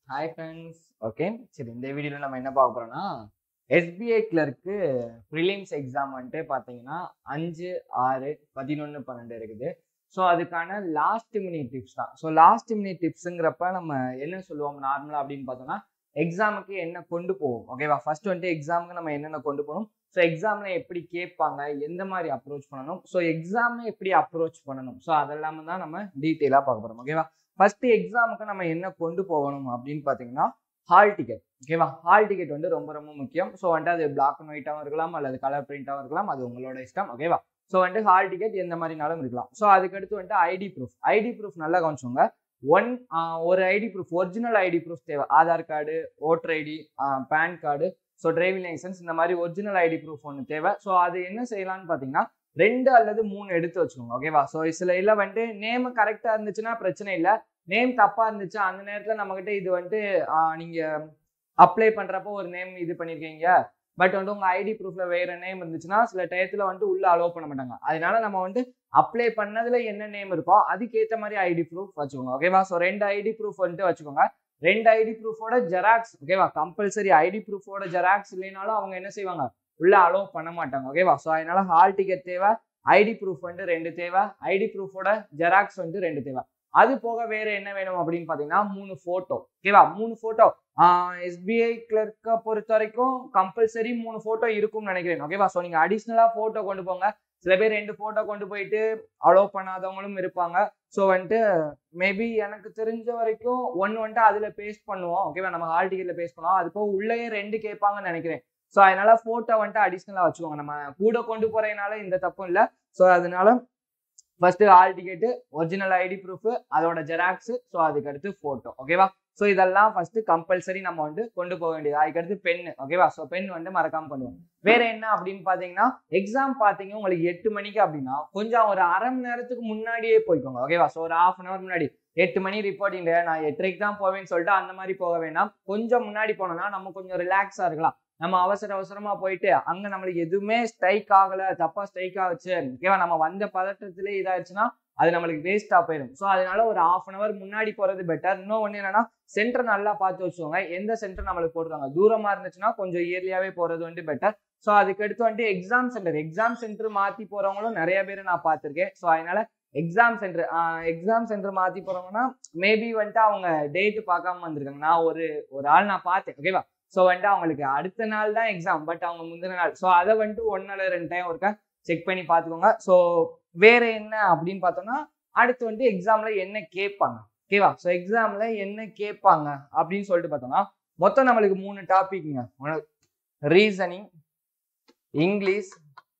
hi friends okay சரி இந்த வீடியோவில் நம்ம என்ன பார்க்க போறோம்னா எஸ்பிஐ கிளர்க்கு ப்ரிலிம்ஸ் எக்ஸாம் வந்துட்டு பார்த்தீங்கன்னா அஞ்சு ஆறு பதினொன்று பன்னெண்டு இருக்குது ஸோ அதுக்கான லாஸ்ட் மினிட் டிப்ஸ் தான் ஸோ லாஸ்ட் மினிட் டிப்ஸுங்கிறப்ப நம்ம என்ன சொல்லுவோம் நார்மலாக அப்படின்னு பார்த்தோம்னா எக்ஸாமுக்கு என்ன கொண்டு போவோம் ஓகேவா ஃபர்ஸ்ட் வந்துட்டு எக்ஸாமுக்கு நம்ம என்னென்ன கொண்டு போகணும் ஸோ எக்ஸாமில் எப்படி கேட்பாங்க எந்த மாதிரி அப்ரோச் பண்ணணும் ஸோ எக்ஸாமை எப்படி அப்ரோச் பண்ணணும் ஸோ அதெல்லாமே தான் நம்ம டீட்டெயிலாக பார்க்க போகிறோம் ஓகேவா ஃபர்ஸ்ட் எக்ஸாமுக்கு நம்ம என்ன கொண்டு போகணும் அப்படின்னு பார்த்தீங்கன்னா ஹால் டிக்கெட் ஓகேவா ஹால் டிக்கெட் வந்து ரொம்ப ரொம்ப முக்கியம் ஸோ வந்துட்டு அது பிளாக் அண்ட் ஒயிட்டாகவும் இருக்கலாம் அல்லது கலர் பிரிண்டாகவும் இருக்கலாம் அது உங்களோட இஷ்டம் ஓகேவா ஸோ வந்துட்டு ஹால் டிக்கெட் எந்த மாதிரினாலும் இருக்கலாம் ஸோ அதுக்கடுத்து வந்துட்டு ஐடி ப்ரூஃப் ஐடி ப்ரூஃப் நல்லா கவனிச்சோங்க ஒன் ஒரு ID proof original ID proof தேவை Aadhaar card voter ID PAN card so driving licence இந்த மாதிரி ஒரிஜினல் ஐடி ப்ரூஃப் ஒன்று தேவை ஸோ அது என்ன செய்யலாம்னு பார்த்தீங்கன்னா ரெண்டு அல்லது மூணு எடுத்து வச்சுக்கோங்க ஓகேவா ஸோ சில இல்லை வந்துட்டு நேம் கரெக்டாக இருந்துச்சுன்னா பிரச்சனை இல்லை நேம் தப்பாக இருந்துச்சு அந்த நேரத்தில் நம்மக்கிட்ட இது வந்துட்டு நீங்கள் அப்ளை பண்ணுறப்போ ஒரு நேம் இது பண்ணியிருக்கீங்க பட் வந்து உங்கள் ஐடி ப்ரூஃபில் வேறு நேம் இருந்துச்சுன்னா சில டயத்தில் வந்துட்டு உள்ளே அலோவ் பண்ண மாட்டாங்க அதனால நம்ம வந்துட்டு அப்ளை பண்ணதுல என்ன நேம் இருக்கோ அதுக்கேற்ற மாதிரி ஐடி ப்ரூஃப் வச்சுக்கோங்க ஓகேவா ஸோ ரெண்டு ஐடி ப்ரூஃப் வந்துட்டு வச்சுக்கோங்க ரெண்டு ஐடி ப்ரூஃபோட ஜெராக்ஸ் ஓகேவா கம்பல்சரி ஐடி ப்ரூஃபோட ஜெராக்ஸ் இல்லைனாலும் அவங்க என்ன செய்வாங்க உள்ள அலோவ் பண்ண மாட்டாங்க ஓகேவா ஸோ அதனால ஹால் டிக்கெட் தேவை ஐடி ப்ரூஃப் வந்து ரெண்டு தேவை ஐடி ப்ரூஃபோட ஜெராக்ஸ் வந்து ரெண்டு தேவை அது போக வேற என்ன வேணும் அப்படின்னு பார்த்தீங்கன்னா மூணு ஃபோட்டோ ஓகேவா மூணு ஃபோட்டோ எஸ்பிஐ கிளர்க்கை பொறுத்த வரைக்கும் கம்பல்சரி மூணு ஃபோட்டோ இருக்கும்னு நினைக்கிறேன் ஓகேவா ஸோ நீங்கள் அடிஷ்னலாக ஃபோட்டோ கொண்டு போங்க சில பேர் ரெண்டு ஃபோட்டோ கொண்டு போயிட்டு அலோவ் பண்ணாதவங்களும் இருப்பாங்க ஸோ வந்துட்டு மேபி எனக்கு தெரிஞ்ச வரைக்கும் ஒன்று வந்துட்டு அதில் பேஸ்ட் பண்ணுவோம் ஓகேவா நம்ம ஹால் டிக்கெட்டில் பேஸ்ட் பண்ணுவோம் அது போக உள்ளேயே ரெண்டு கேட்பாங்கன்னு நினைக்கிறேன் ஸோ அதனால ஃபோட்டோ வந்துட்டு அடிஷ்னலாக வச்சுக்கோங்க நம்ம கூட கொண்டு போறதுனால இந்த தப்பும் இல்லை ஸோ அதனால first hall ticket original ID proof அதோட ஜெராக்ஸ் ஸோ அதுக்கடுத்து ஃபோட்டோ ஓகேவா ஸோ இதெல்லாம் ஃபர்ஸ்ட் கம்பல்சரி நம்ம வந்து கொண்டு போக வேண்டியது அதுக்கடுத்து பென் ஓகேவா ஸோ பென் வந்து மறக்காம பண்ணுவோம் வேற என்ன அப்படின்னு பாத்தீங்கன்னா எக்ஸாம் பாத்தீங்க உங்களுக்கு எட்டு மணிக்கு அப்படின்னா கொஞ்சம் ஒரு அரை மணி நேரத்துக்கு முன்னாடியே போய்க்கோங்க ஓகேவா ஸோ ஒரு ஹாஃப் அன் அவர் முன்னாடி எட்டு மணி ரிப்போர்ட்டிங் நான் எட்டரைக்கு தான் போவேன்னு சொல்லிட்டு அந்த மாதிரி போக வேண்டாம் கொஞ்சம் முன்னாடி போனோம்னா நம்ம கொஞ்சம் ரிலாக்ஸா இருக்கலாம் நம்ம அவசர அவசரமா போயிட்டு அங்க நம்மளுக்கு எதுவுமே ஸ்ட்ரைக் ஆகல தப்பா ஸ்ட்ரைக் ஆகுச்சு ஓகேவா நம்ம வந்த பதட்டத்திலே இதாச்சுன்னா அது நம்மளுக்கு வேஸ்டா போயிடும் ஸோ அதனால ஒரு ஹாஃப் அன் அவர் முன்னாடி போறது பெட்டர் இன்னும் ஒன்று என்னன்னா சென்டர் நல்லா பார்த்து வச்சுக்கோங்க எந்த சென்டர் நம்மளுக்கு போட்டுருக்காங்க தூரமா இருந்துச்சுன்னா கொஞ்சம் இயர்லியாவே போறது வந்து பெட்டர் ஸோ அதுக்கு அடுத்து வந்துட்டு எக்ஸாம் சென்டர் எக்ஸாம் சென்டர் மாத்தி போறவங்களும் நிறைய பேர் நான் பார்த்துருக்கேன் ஸோ அதனால எக்ஸாம் சென்டர் எக்ஸாம் சென்டர் மாத்தி போறவங்கன்னா மேபி வந்துட்டு அவங்க டேட்டு பார்க்காம வந்திருக்காங்க நான் ஒரு ஒரு ஆள் நான் பார்த்தேன் ஓகேவா ஸோ வந்துட்டு அவங்களுக்கு அடுத்த நாள் தான் எக்ஸாம் பட் அவங்க முந்தின நாள் ஸோ அதை வந்துட்டு ஒன்னால ரெண்டு டைம் ஒருக்கா செக் பண்ணி பார்த்துக்கோங்க ஸோ வேற என்ன அப்படின்னு பார்த்தோம்னா அடுத்து வந்துட்டு எக்ஸாம்ல என்ன கேட்பாங்க ஓகேவா ஸோ எக்ஸாம்ல என்ன கேட்பாங்க அப்படின்னு சொல்லிட்டு பார்த்தோம்னா மொத்தம் நம்மளுக்கு மூணு டாபிக்ங்க ரீசனிங் இங்கிலீஷ்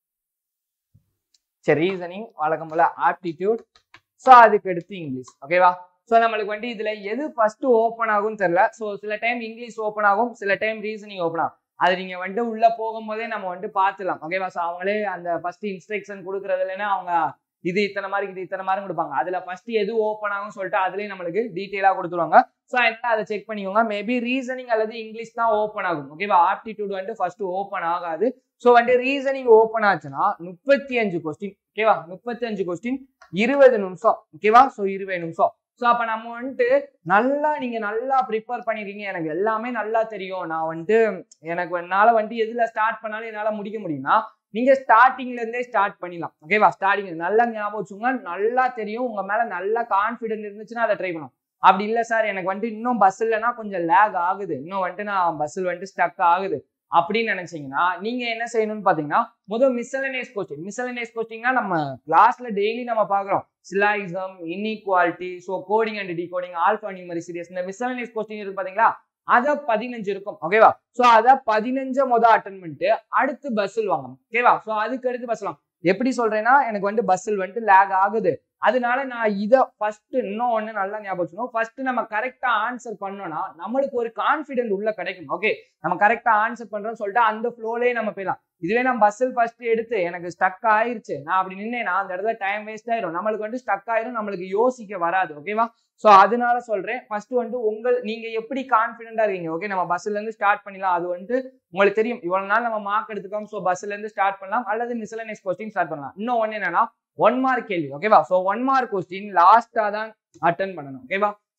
சரி ரீசனிங் வழக்கம் போல ஆப்டிடியூட் ஸோ அதுக்கு அடுத்து இங்கிலீஷ் ஓகேவா ஸோ நம்மளுக்கு வந்துட்டு இதுல எது ஃபர்ஸ்ட் ஓப்பன் ஆகும்னு தெரியல ஸோ சில டைம் இங்கிலீஷ் ஓப்பன் ஆகும் சில டைம் ரீசனிங் ஓப்பன் ஆகும் அது நீங்க வந்துட்டு உள்ள போகும்போதே நம்ம வந்துட்டு பார்த்துலாம் ஓகேவா ஸோ அவங்களே அந்த ஃபர்ஸ்ட் இன்ஸ்ட்ரக்ஷன் கொடுக்குறதுலன்னா அவங்க இது இத்தனை மார்க் இது இத்தனை மார்க் கொடுப்பாங்க அதுல ஃபர்ஸ்ட் எது ஓப்பன் ஆகும் சொல்லிட்டு அதுலயே நம்மளுக்கு டீட்டெயிலா கொடுத்துருவாங்க ஸோ அதனால அதை செக் பண்ணிக்கோங்க மேபி ரீசனிங் அல்லது இங்கிலீஷ் தான் ஓப்பன் ஆகும் ஓகேவா ஆப்டிடியூட் வந்துட்டு ஃபர்ஸ்ட் ஓப்பன் ஆகாது ஸோ வந்துட்டு ரீசனிங் ஓப்பன் ஆச்சுன்னா முப்பத்தி அஞ்சு கொஸ்டின் ஓகேவா முப்பத்தி அஞ்சு கொஸ்டின் இருபது நிமிஷம் ஓகேவா ஸோ இருபது நிமிஷம் ஸோ அப்போ நம்ம வந்துட்டு நல்லா நீங்க நல்லா ப்ரிப்பேர் பண்ணிருக்கீங்க எனக்கு எல்லாமே நல்லா தெரியும் நான் வந்துட்டு எனக்கு என்னால வந்துட்டு எதுல ஸ்டார்ட் பண்ணாலும் என்னால முடிக்க முடியும்னா நீங்க ஸ்டார்டிங்ல இருந்தே ஸ்டார்ட் பண்ணிடலாம் ஓகேவா ஸ்டார்டிங் நல்லா ஞாபகம் வச்சுங்க நல்லா தெரியும் உங்க மேல நல்லா கான்ஃபிடென்ட் இருந்துச்சுன்னா அதை ட்ரை பண்ணலாம் அப்படி இல்லை சார் எனக்கு வந்துட்டு இன்னும் பஸ் இல்லைன்னா கொஞ்சம் லேக் ஆகுது இன்னும் வந்துட்டு நான் பஸ்ஸில் வந்துட்டு ஸ்டக் ஆகுது அப்படின்னு நினைச்சீங்கன்னா நீங்க என்ன செய்யணும்னு பாத்தீங்கன்னா முதல் மிஸ்சலனேஸ் கோச்சிங் மிஸ்சலனேஸ் கோச்சிங்னா நம்ம கிளாஸ்ல டெய்லி நம்ம பாக்குறோம் syllogism inequality so coding and decoding alphanumeric series இந்த மிஸ்சலனேஸ் கோச்சிங் இருக்கு பாத்தீங்களா அத பதினஞ்சு இருக்கும் ஓகேவா சோ அத பதினஞ்சு முத அட்டன் பண்ணிட்டு அடுத்து பஸ்ஸில் வாங்கணும் ஓகேவா சோ அதுக்கு அடுத்து பஸ் வாங்க எப்படி சொல்றேன்னா எனக்கு வந்துட்டு பஸ்ஸில் வந்துட்டு லேக் ஆகுது அதனால நான் இதை ஃபர்ஸ்ட் இன்னும் ஒன்று நல்லா ஞாபகம் வச்சுக்கணும் ஃபர்ஸ்ட் நம்ம கரெக்டா ஆன்சர் பண்ணோம்னா நம்மளுக்கு ஒரு கான்ஃபிடென்ட் உள்ள கிடைக்கும் ஓகே நம்ம கரெக்டா ஆன்சர் பண்றோம்னு சொல்லிட்டு அந்த ஃப்ளோலயே நம்ம போயிடலாம் இதுவே நம்ம பஸ்ஸில் ஃபர்ஸ்ட் எடுத்து எனக்கு ஸ்டக் ஆயிருச்சு நான் அப்படி நின்னேன்னா அந்த இடத்துல டைம் வேஸ்ட் ஆயிரும் நம்மளுக்கு வந்து ஸ்டக் ஆயிரும் நம்மளுக்கு யோசிக்க வராது ஓகேவா ஸோ அதனால சொல்றேன் ஃபர்ஸ்ட் வந்துட்டு உங்கள் நீங்க எப்படி கான்ஃபிடென்டா இருக்கீங்க ஓகே நம்ம பஸ்ல இருந்து ஸ்டார்ட் பண்ணலாம் அது வந்துட்டு உங்களுக்கு தெரியும் இவ்வளவு நாள் நம்ம மார்க் எடுத்துக்கோம் ஸோ பஸ்ல இருந்து ஸ்டார்ட் பண்ணலாம் அல்லது மிஸ்லனைஸ் கொஸ்டின் ஸ்டார்ட் பண்ணலாம் இன்னும் ஒன்று என்னன்னா ஒன் மார்க் கேள்வி ஓகேவா ஸோ ஒன் மார்க் கொஸ்டின் லாஸ்டா தான் அட்டன் பண்ணணும் ஓகேவா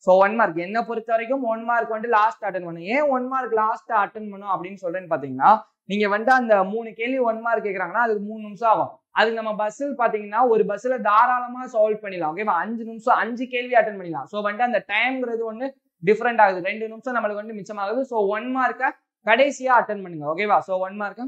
ஸோ ஒன் மார்க் என்ன பொறுத்த வரைக்கும் ஒன் மார்க் வந்து லாஸ்ட் அட்டன் பண்ணும் ஏன் ஒன் மார்க் லாஸ்ட் அட்டன் பண்ணும் அப்படின்னு சொல்றேன்னு பாத்தீங்கன்னா நீங்க வந்து அந்த மூணு கேள்வி ஒன் மார்க் கேட்கறாங்கன்னா அதுக்கு மூணு நிமிஷம் ஆகும் அதுக்கு நம்ம பஸ்ஸில் பாத்தீங்கன்னா ஒரு பஸ்ல தாராளமா சால்வ் பண்ணிடலாம் ஓகேவா அஞ்சு நிமிஷம் அஞ்சு கேள்வி அட்டன் பண்ணிடலாம் ஸோ வந்துட்டு அந்த டைம்ங்கிறது ஒன்று டிஃப்ரெண்ட் ஆகுது ரெண்டு நிமிஷம் நம்மளுக்கு வந்து மிச்சமாகுது ஸோ ஒன் மார்க்கை கடைசியா அட்டன் பண்ணுங்க ஓகேவா ஸோ ஒன் மார்க்கை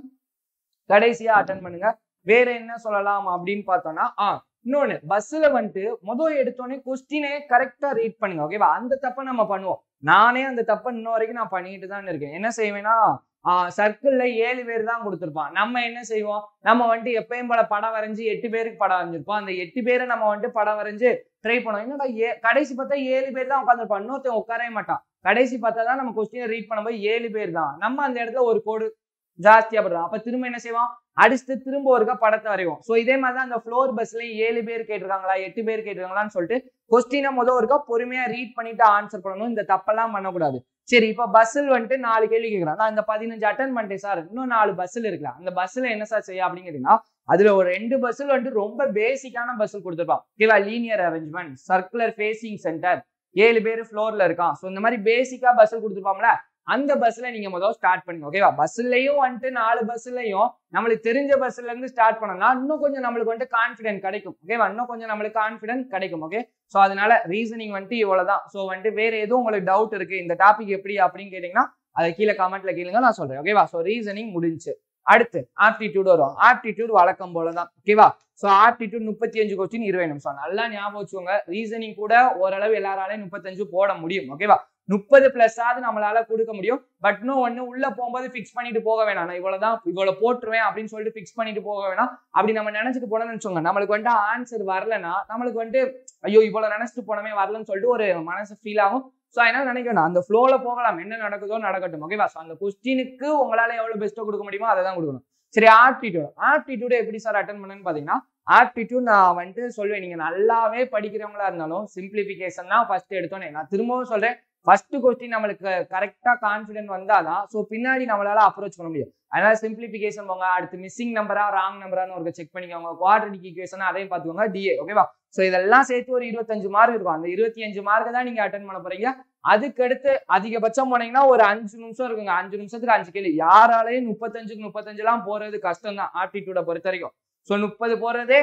கடைசியா அட்டன் பண்ணுங்க வேற என்ன சொல்லலாம் அப்படின்னு பார்த்தோம்னா ஆ இன்னொன்னு பஸ்ல வந்துட்டு முதல் எடுத்தோடனே கொஸ்டினே கரெக்டா ரீட் பண்ணுங்க ஓகேவா அந்த தப்பை நம்ம பண்ணுவோம் நானே அந்த தப்பை இன்ன வரைக்கும் நான் பண்ணிட்டு தான் இருக்கேன் என்ன செய்வேன்னா சர்க்கிள்ல ஏழு பேர் தான் கொடுத்துருப்பான் நம்ம என்ன செய்வோம் நம்ம வந்துட்டு எப்பயும் போல படம் வரைஞ்சு எட்டு பேருக்கு படம் வரைஞ்சிருப்போம் அந்த எட்டு பேரை நம்ம வந்துட்டு படம் வரைஞ்சு ட்ரை பண்ணுவோம் என்னடா ஏ கடைசி பார்த்தா ஏழு பேர் தான் உட்காந்துருப்பான் இன்னொருத்தன் உட்காரவே மாட்டான் கடைசி பார்த்தா தான் நம்ம கொஸ்டினை ரீட் பண்ணும்போது ஏழு பேர் தான் நம்ம அந்த இடத்துல ஒரு கோடு ஜாஸ்தியா படுறோம் அப்ப திரும்ப என்ன செய்வோம் அடிச்சுட்டு திரும்ப ஒருக்கா படத்தை வரைவோம் ஸோ இதே மாதிரி தான் அந்த ஃப்ளோர் பஸ்லயும் ஏழு பேர் கேட்டிருக்காங்களா எட்டு பேர் கேட்டிருக்காங்களான்னு சொல்லிட்டு கொஸ்டினை முதல் ஒருக்கா பொறுமையா ரீட் பண்ணிட்டு ஆன்சர் பண்ணணும் இந்த தப்பெல்லாம் பண்ணக்கூடாது சரி இப்ப பஸ்ஸில் வந்துட்டு நாலு கேள்வி கேட்கறான் நான் இந்த பதினஞ்சு அட்டன் பண்ணிட்டேன் சார் இன்னும் நாலு பஸ்ஸில் இருக்கலாம் அந்த பஸ்ஸில் என்ன சார் செய்ய அப்படின்னு கேட்டீங்கன்னா அதுல ஒரு ரெண்டு பஸ்ஸில் வந்துட்டு ரொம்ப பேசிக்கான பஸ்ஸில் கொடுத்துருப்பான் ஓகேவா linear arrangement circular facing centre ஏழு பேர் ஃப்ளோர்ல இருக்கான் ஸோ இந்த மாதிரி பேசிக்கா பஸ்ஸில் கொடுத்துருப்பாங்களா அந்த பஸ்ல நீங்க முதல் ஸ்டார்ட் பண்ணுங்க ஓகேவா பஸ்லயும் வந்துட்டு நாலு பஸ்லயும் நம்மளுக்கு தெரிஞ்ச பஸ்ல இருந்து ஸ்டார்ட் பண்ணோம்னா இன்னும் கொஞ்சம் நம்மளுக்கு வந்துட்டு கான்ஃபிடென்ட் கிடைக்கும் ஓகேவா இன்னும் கொஞ்சம் நம்மளுக்கு கான்ஃபிடென்ட் கிடைக்கும் ஓகே ஸோ அதனால ரீசனிங் வந்துட்டு இவ்வளவுதான் ஸோ வந்துட்டு வேற எதுவும் உங்களுக்கு டவுட் இருக்கு இந்த டாபிக் எப்படி அப்படின்னு கேட்டீங்கன்னா அதை கீழே கமெண்ட்ல கேளுங்க நான் சொல்றேன் ஓகேவா ஸோ ரீசனிங் முடிஞ்சு அடுத்து ஆப்டிடியூட் வரும் ஆப்டிடியூட் வழக்கம் போலதான் ஓகேவா ஸோ ஆப்டிடியூட் முப்பத்தி அஞ்சு கொஸ்டின் இருபது நிமிஷம் நல்லா ஞாபகம் வச்சுக்கோங்க ரீசனிங் கூட ஓரளவு எல்லாராலையும் முப்பத்தஞ்சு போட முடியும் ஓகேவா முப்பது பிளஸ் ஆகுது நம்மளால கொடுக்க முடியும் பட் இன்னும் ஒண்ணு உள்ள போகும்போது ஃபிக்ஸ் பண்ணிட்டு போக வேணாம் நான் இவ்வளவுதான் இவ்வளவு போட்டுருவேன் அப்படின்னு சொல்லிட்டு ஃபிக்ஸ் பண்ணிட்டு போக வேணாம் அப்படி நம்ம நினைச்சிட்டு போனோம்னு வச்சுக்கோங்க நம்மளுக்கு வந்துட்டு ஆன்சர் வரலன்னா நம்மளுக்கு வந்துட்டு ஐயோ இவ்வளவு நினைச்சிட்டு போனமே வரலன்னு சொல்லிட்டு ஒரு மனசு ஃபீல் ஆகும் ஸோ அதனால நினைக்கணும் அந்த ஃப்ளோல போகலாம் என்ன நடக்குதோ நடக்கட்டும் ஓகேவா ஸோ அந்த கொஸ்டினுக்கு உங்களால எவ்வளவு பெஸ்ட்டோ கொடுக்க முடியுமோ அதை தான் கொடுக்கணும் சரி ஆப்டிடியூட் ஆப்டிடியூட் எப்படி சார் அட்டன் பண்ணுன்னு பாத்தீங்கன்னா ஆப்டிடியூட் நான் வந்துட்டு சொல்லுவேன் நீங்க நல்லாவே படிக்கிறவங்களா இருந்தாலும் சிம்பிளிஃபிகேஷன் தான் ஃபர்ஸ்ட் எடுத்தோன்னே நான் திரும்பவும் சொல்றேன் ஃபர்ஸ்ட் கொஸ்டின் நம்மளுக்கு கரெக்டா கான்ஃபிடென்ட் வந்தாதான் ஸோ பின்னாடி நம்மளால அப்ரோச் பண்ண முடியும் அதனால சிம்பிளிஃபிகேஷன் போங்க அடுத்து மிஸ்ஸிங் நம்பரா ராங் நம்பரான்னு ஒரு செக் பண்ணிக்கோங்க குவாட்ரடிக் ஈக்குவேஷன் அதையும் பார்த்துக்கோங்க டிஏ ஓகேவா ஸோ இதெல்லாம் சேர்த்து ஒரு இருபத்தஞ்சு மார்க் இருக்கும் அந்த இருபத்தி அஞ்சு மார்க் தான் நீங்க அட்டன் பண்ண போறீங்க அதுக்கடுத்து அதிகபட்சம் போனீங்கன்னா ஒரு அஞ்சு நிமிஷம் இருக்குங்க அஞ்சு நிமிஷத்துக்கு அஞ்சு கேள்வி யாராலையும் முப்பத்தஞ்சுக்கு முப்பத்தஞ்சுலாம் போறது கஷ்டம் தான் ஆப்டிடியூட பொறுத்த வரைக்கும் ஸோ முப்பது போறதே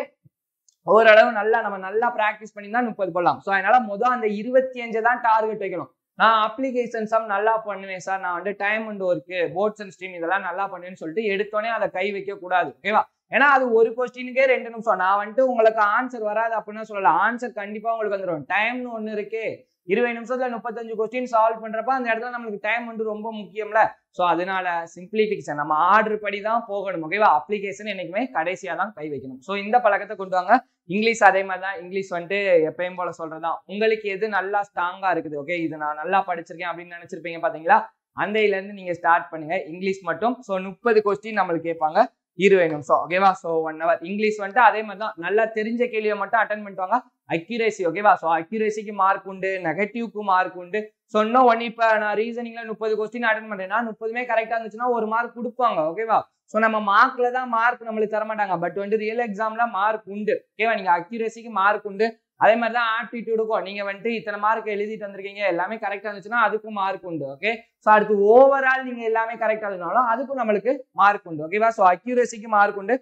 ஓரளவு நல்லா நம்ம நல்லா ப்ராக்டிஸ் பண்ணி தான் முப்பது போடலாம் ஸோ அதனால மொதல் அந்த இருபத்தி அஞ்சு தான் டார்கெட் வைக்கணும் நான் அப்ளிகேஷன் சம் நல்லா பண்ணுவேன் சார் நான் வந்து time and work boats and stream இதெல்லாம் நல்லா பண்ணுவேன்னு சொல்லிட்டு எடுத்தோடனே அதை கை வைக்க கூடாது ஓகேவா ஏன்னா அது ஒரு கொஸ்டினுக்கே ரெண்டு நிமிஷம் நான் வந்துட்டு உங்களுக்கு ஆன்சர் வராது அப்படின்னு சொல்லலாம் ஆன்சர் கண்டிப்பா உங்களுக்கு வந்துடும் டைம்னு ஒன்று இருக்கு இருபது நிமிஷத்துல முப்பத்தஞ்சு கொஸ்டின் சால்வ் பண்றப்ப அந்த இடத்துல நம்மளுக்கு டைம் வந்து ரொம்ப முக்கியம்ல ஸோ அதனால சிம்பிளிஃபிகேஷன் நம்ம ஆர்டர் படி தான் போகணும் ஓகேவா அப்ளிகேஷன் என்னைக்குமே கடைசியா தான் கை வைக்கணும் ஸோ இந்த பழக்கத்தை கொண்டு வாங்க இங்கிலீஷ் அதே மாதிரி தான் இங்கிலீஷ் வந்துட்டு எப்பயும் போல சொல்றதுதான் உங்களுக்கு எது நல்லா ஸ்ட்ராங்கா இருக்குது ஓகே இது நான் நல்லா படிச்சிருக்கேன் அப்படின்னு நினைச்சிருப்பீங்க பாத்தீங்களா அந்த இதுல இருந்து நீங்க ஸ்டார்ட் பண்ணுங்க இங்கிலீஷ் மட்டும் ஸோ முப்பது கொஸ்டின் நம்மளுக்கு கேட்பாங்க இருபது நிமிஷம் ஓகேவா ஸோ ஒன் ஹவர் இங்கிலீஷ் வந்துட்டு அதே மாதிரி தான் நல்லா தெரிஞ்ச கேள்வியை மட்டும் அட்டன் பண்ணிட்டு வாங்க அக்யூரேசி ஓகேவா ஸோ அக்யூரேசிக்கு மார்க் உண்டு நெகட்டிவ்க்கு மார்க் உண்டு சொன்ன ஒன் இப்போ நான் ரீசனிங்ல முப்பது கொஸ்டின் அட்டன் பண்றேன்னா முப்பதுமே கரெக்டாக இருந்துச்சுன்னா ஒரு மார்க் கொடுப்பாங்க ஓகேவா ஸோ நம்ம மார்க்ல தான் மார்க் நம்மளுக்கு தர மாட்டாங்க பட் வந்து ரியல் எக்ஸாம்ல மார்க் உண்டு ஓகேவா நீங்க அக்யூரேசிக்கு மார்க் உண்டு அதே மாதிரி தான் ஆப்டிடியூடுக்கும் நீங்க வந்துட்டு இத்தனை மார்க் எழுதிட்டு வந்திருக்கீங்க எல்லாமே கரெக்டா இருந்துச்சுன்னா அதுக்கும் மார்க் உண்டு ஓகே ஸோ அடுத்து ஓவரால் நீங்க எல்லாமே கரெக்டா இருந்தாலும் அதுக்கும் நம்மளுக்கு மார்க் உண்டு ஓகேவா ஸோ அக்யூரேசிக்கு மார்க் உண்டு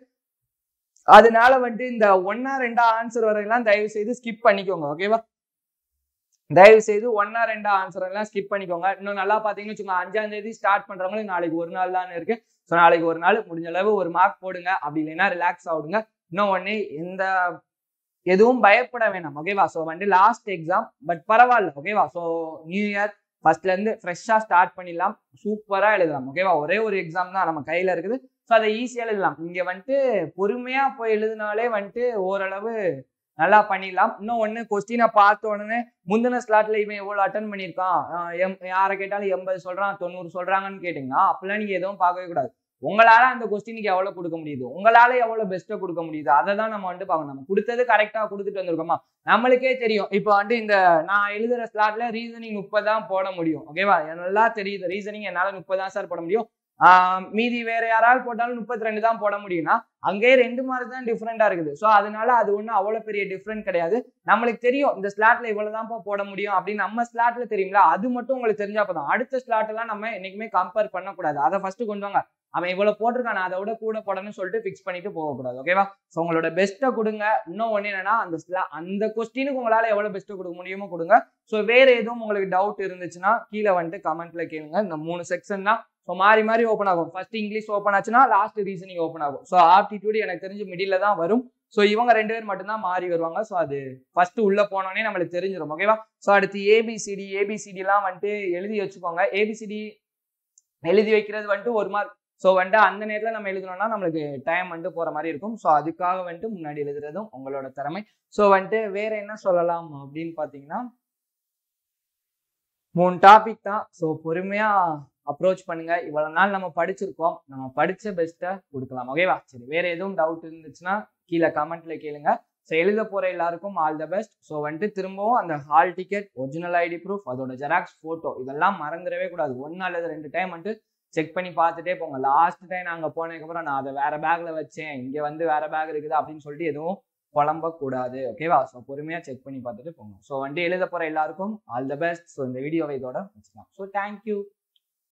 அதனால வந்துட்டு இந்த ஒன்னா ரெண்டா ஆன்சர் வரையெல்லாம் தயவு செய்து ஸ்கிப் பண்ணிக்கோங்க ஓகேவா தயவு செய்து ஒன்னா ரெண்டா ஆன்சர் எல்லாம் ஸ்கிப் பண்ணிக்கோங்க இன்னும் நல்லா பாத்தீங்கன்னு வச்சுக்கோங்க அஞ்சாம் தேதி ஸ்டார்ட் பண்றவங்களுக்கு நாளைக்கு ஒரு நாள் தான் இருக்கு ஸோ நாளைக்கு ஒரு நாள் முடிஞ்ச அளவு ஒரு மார்க் போடுங்க அப்படி இல்லைன்னா ரிலாக்ஸ் ஆகுங்க இன்னும் ஒண்ணு எந்த எதுவும் பயப்பட வேணாம் ஓகேவா ஸோ வந்து லாஸ்ட் எக்ஸாம் பட் பரவாயில்ல ஓகேவா ஸோ நியூ இயர் ஃபர்ஸ்ட்ல இருந்து ஃப்ரெஷ்ஷா ஸ்டார்ட் பண்ணிடலாம் சூப்பரா எழுதலாம் ஓகேவா ஒரே ஒரு எக்ஸாம் தான் நம்ம கையில இருக்குது ஸோ அதை ஈஸியா எழுதலாம் இங்க வந்துட்டு பொறுமையா போய் எழுதினாலே வந்துட்டு ஓரளவு நல்லா பண்ணிடலாம் இன்னும் ஒன்று கொஸ்டினை பார்த்த உடனே முந்தின ஸ்லாட்ல இவன் எவ்வளோ அட்டன் பண்ணியிருக்கான் ஆஹ் எம் யாரை கேட்டாலும் எண்பது சொல்றான் தொண்ணூறு சொல்றாங்கன்னு கேட்டிங்கன்னா அப்பெல்லாம் நீங்க எதுவும் பார்க்கவே கூடாது உங்களால அந்த கொஸ்டினுக்கு எவ்வளவு கொடுக்க முடியுது உங்களால எவ்வளவு பெஸ்ட்டா கொடுக்க முடியுது அதை தான் நம்ம வந்து பார்க்கணும் நம்ம கொடுத்தது கரெக்டா கொடுத்துட்டு வந்திருக்கோமா நம்மளுக்கே தெரியும் இப்போ வந்து இந்த நான் எழுதுற ஸ்லாட்ல ரீசனிங் முப்பது தான் போட முடியும் ஓகேவா நல்லா தெரியுது ரீசனிங் என்னால முப்பது தான் சார் போட முடியும் ஆஹ் மீதி வேற யாராவது போட்டாலும் முப்பத்தி ரெண்டு தான் போட முடியும்னா அங்கேயே ரெண்டு மார்க் தான் டிஃப்ரெண்டா இருக்குது ஸோ அதனால அது ஒன்றும் அவ்வளோ பெரிய டிஃப்ரெண்ட் கிடையாது நம்மளுக்கு தெரியும் இந்த ஸ்லாட்ல இவ்வளவுதான்ப்பா போட முடியும் அப்படின்னு நம்ம ஸ்லாட்ல தெரியுங்களா அது மட்டும் உங்களுக்கு தெரிஞ்சா போதும் அடுத்த ஸ்லாட் எல்லாம் நம்ம என்னைக்குமே கம்பேர் பண்ணக்கூடாது அதை ஃபர்ஸ்ட் கொண்டு வாங்க அவன் இவ்வளவு போட்டிருக்கான் அதை விட கூட போடணும்னு சொல்லிட்டு ஃபிக்ஸ் பண்ணிட்டு போகக்கூடாது ஓகேவா ஸோ உங்களோட பெஸ்ட்டை கொடுங்க இன்னும் ஒன்று என்னன்னா அந்த ஸ்லா அந்த கொஸ்டினுக்கு உங்களால எவ்வளவு பெஸ்ட்டை கொடுக்க முடியுமோ கொடுங்க ஸோ வேற எதுவும் உங்களுக்கு டவுட் இருந்துச்சுன்னா கீழே வந்துட்டு கமெண்ட்ல கேளுங்க இந்த மூணு செக்ஷன் தான் ஸோ மாறி மாறி ஓப்பன் ஆகும் ஃபர்ஸ்ட் இங்கிலீஷ் ஓப்பன் ஆச்சுன்னா லாஸ்ட் ரீசனிங் ஓப்பன் ஆகும் ஸோ ஆப்டிடியூட் எனக்கு தெரிஞ்சு மிடில் தான் வரும் ஸோ இவங்க ரெண்டு பேர் மட்டும்தான் மாறி வருவாங்க ஸோ அது ஃபர்ஸ்ட் உள்ள போனோடனே நம்மளுக்கு தெரிஞ்சிடும் ஓகேவா ஸோ அடுத்து ஏபிசிடி ஏபிசிடிலாம் வந்துட்டு எழுதி வச்சுக்கோங்க ஏபிசிடி எழுதி வைக்கிறது வந்துட்டு ஒரு மார்க் ஸோ வந்துட்டு அந்த நேரத்தில் நம்ம எழுதணும்னா நம்மளுக்கு டைம் வந்துட்டு போகிற மாதிரி இருக்கும் ஸோ அதுக்காக வந்துட்டு முன்னாடி எழுதுறதும் உங்களோட திறமை ஸோ வந்துட்டு வேற என்ன சொல்லலாம் அப்படின்னு பார்த்தீங்கன்னா மூணு டாபிக் தான் ஸோ பொறுமையா அப்ரோச் பண்ணுங்க இவ்வளவு நாள் நம்ம படிச்சிருக்கோம் நம்ம படிச்ச பெஸ்ட்டை கொடுக்கலாம் ஓகேவா சரி வேற எதுவும் டவுட் இருந்துச்சுன்னா கீழே கமெண்ட்ல கேளுங்க ஸோ எழுத போற எல்லாருக்கும் ஆல் த பெஸ்ட் ஸோ வந்துட்டு திரும்பவும் அந்த hall ticket original ID proof அதோட ஜெராக்ஸ் ஃபோட்டோ இதெல்லாம் மறந்துடவே கூடாது ஒன்று அல்லது ரெண்டு டைம் வந்துட்டு செக் பண்ணி பார்த்துட்டே போங்க லாஸ்ட் டைம் நாங்கள் போனதுக்கப்புறம் நான் அதை வேற பேக்ல வச்சேன் இங்கே வந்து வேற பேக் இருக்குது அப்படின்னு சொல்லிட்டு எதுவும் புலம்பக்கூடாது ஓகேவா ஸோ பொறுமையாக செக் பண்ணி பார்த்துட்டு போங்க ஸோ வந்துட்டு எழுத போகிற எல்லாருக்கும் ஆல் த பெஸ்ட் ஸோ இந்த வீடியோவை இதோட வச்சுக்கலாம் ஸோ தேங்க்யூ